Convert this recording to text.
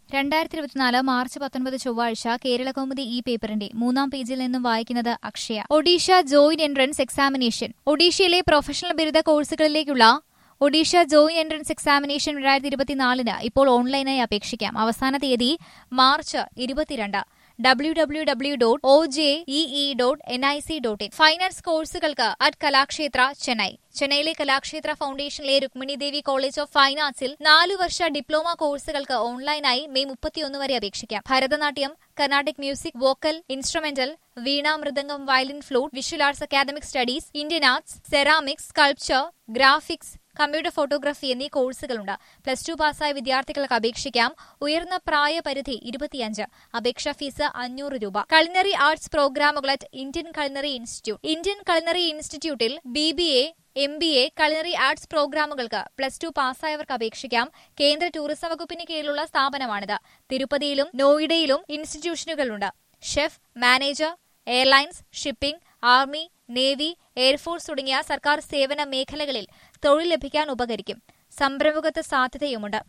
രണ്ടായിരത്തി ഇരുപത്തിനാല് മാർച്ച് പത്തൊൻപത് ചൊവ്വാഴ്ച കേരളകൗമുദി ഈ പേപ്പറിന്റെ മൂന്നാം പേജിൽ നിന്നും വായിക്കുന്നത് Akshaya Odisha joint entrance examination ഒഡീഷയിലെ പ്രൊഫഷണൽ ബിരുദ കോഴ്സുകളിലേക്കുള്ള ഒഡീഷ ജോയിന്റ് എൻട്രൻസ് എക്സാമിനേഷൻ രണ്ടായിരത്തി ഇരുപത്തിനാലിന് ഇപ്പോൾ ഓൺലൈനായി അപേക്ഷിക്കാം അവസാന തീയതി മാർച്ച് ഇരുപത്തിരണ്ട് W W W dot O J E dot N I C dot in fine arts കോഴ്സുകൾക്ക് അറ്റ് കലാക്ഷേത്ര ചെന്നൈ ചെന്നൈയിലെ കലാക്ഷേത്ര ഫൗണ്ടേഷനിലെ Rukmini Devi college of fine ആർട്സിൽ നാലു വർഷ ഡിപ്ലോമ കോഴ്സുകൾക്ക് ഓൺലൈനായി മെയ് മുപ്പത്തിയൊന്ന് വരെ അപേക്ഷിക്കാം Bharatanatyam Carnatic music vocal instrumental veena mridangam violin flute visual arts academic studies Indian arts ceramics sculpture graphics computer photography എന്നീ കോഴ്സുകളുണ്ട് പ്ലസ് ടു പാസ്സായ വിദ്യാർത്ഥികൾക്ക് അപേക്ഷിക്കാം ഉയർന്ന പ്രായപരിധി ഇരുപത്തിയഞ്ച് അപേക്ഷാ ഫീസ് അഞ്ഞൂറ് രൂപ കളിനറി ആർട്സ് പ്രോഗ്രാമുകൾ at Indian culinary institute Indian culinary ഇൻസ്റ്റിറ്റ്യൂട്ടിൽ B B A M B A culinary arts പ്രോഗ്രാമുകൾക്ക് പ്ലസ് ടു പാസ്സായവർക്ക് അപേക്ഷിക്കാം കേന്ദ്ര ടൂറിസം വകുപ്പിന് കീഴിലുള്ള സ്ഥാപനമാണിത് തിരുപ്പതിയിലും നോയിഡയിലും ഇൻസ്റ്റിറ്റ്യൂഷനുകളുണ്ട് chef manager airlines shipping army navy air force തുടങ്ങിയ സർക്കാർ സേവന മേഖലകളിൽ തൊഴിൽ ലഭിക്കാൻ ഉപകരിക്കും സംരംഭകത്വ സാധ്യതയുമുണ്ട്